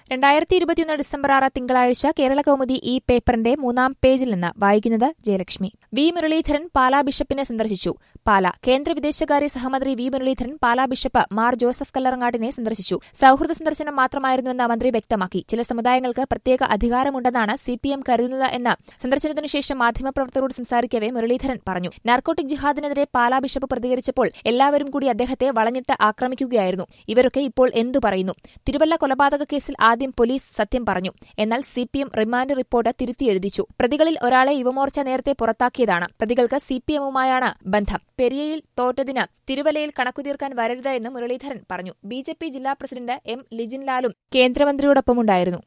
രണ്ടായിരത്തി ഇരുപത്തിയൊന്ന് ഡിസംബർ ആറ് തിങ്കളാഴ്ച കേരള കൗമുദി ഈ പേപ്പറിന്റെ മൂന്നാം പേജിൽ നിന്ന് വായിക്കുന്നത് ജയലക്ഷ്മി വി മുരളീധരൻ പാലാ ബിഷപ്പിനെ സന്ദർശിച്ചു പാല കേന്ദ്ര വിദേശകാര്യ സഹമന്ത്രി വി മുരളീധരൻ പാലാ ബിഷപ്പ് മാർ ജോസഫ് കല്ലറങ്ങാട്ടിനെ സന്ദർശിച്ചു സൌഹൃദ സന്ദർശനം മാത്രമായിരുന്നുവെന്ന് മന്ത്രി വ്യക്തമാക്കി ചില സമുദായങ്ങൾക്ക് പ്രത്യേക അധികാരമുണ്ടെന്നാണ് സി പി എം കരുതുന്നത് എന്ന് സന്ദർശനത്തിനു ശേഷം മാധ്യമപ്രവർത്തകരോട് സംസാരിക്കവെ മുരളീധരൻ പറഞ്ഞു നാർക്കോട്ടിക് ജിഹാദിനെതിരെ പാലാ ബിഷപ്പ് പ്രതികരിച്ചപ്പോൾ എല്ലാവരും കൂടി അദ്ദേഹത്തെ വളഞ്ഞിട്ട് ആക്രമിക്കുകയായിരുന്നു ഇവരൊക്കെ ഇപ്പോൾ എന്തു പറയുന്നു തിരുവല്ല കൊലപാതക കേസിൽ ആദ്യം പോലീസ് സത്യം പറഞ്ഞു എന്നാൽ C P M remand report തിരുത്തിയെഴുതിച്ചു പ്രതികളിൽ ഒരാളെ യുവമോർച്ച നേരത്തെ പുറത്താക്കിയതാണ് പ്രതികൾക്ക് സി പി എമ്മുമായാണ് ബന്ധം പെരിയയിൽ തോറ്റതിന് തിരുവല്ലയിൽ കണക്കുതീർക്കാൻ വരരുത് എന്ന് മുരളീധരൻ പറഞ്ഞു ബി ജെ പി ജില്ലാ പ്രസിഡന്റ് എം ലിജിൻലാലും കേന്ദ്രമന്ത്രിയോടൊപ്പമുണ്ടായിരുന്നു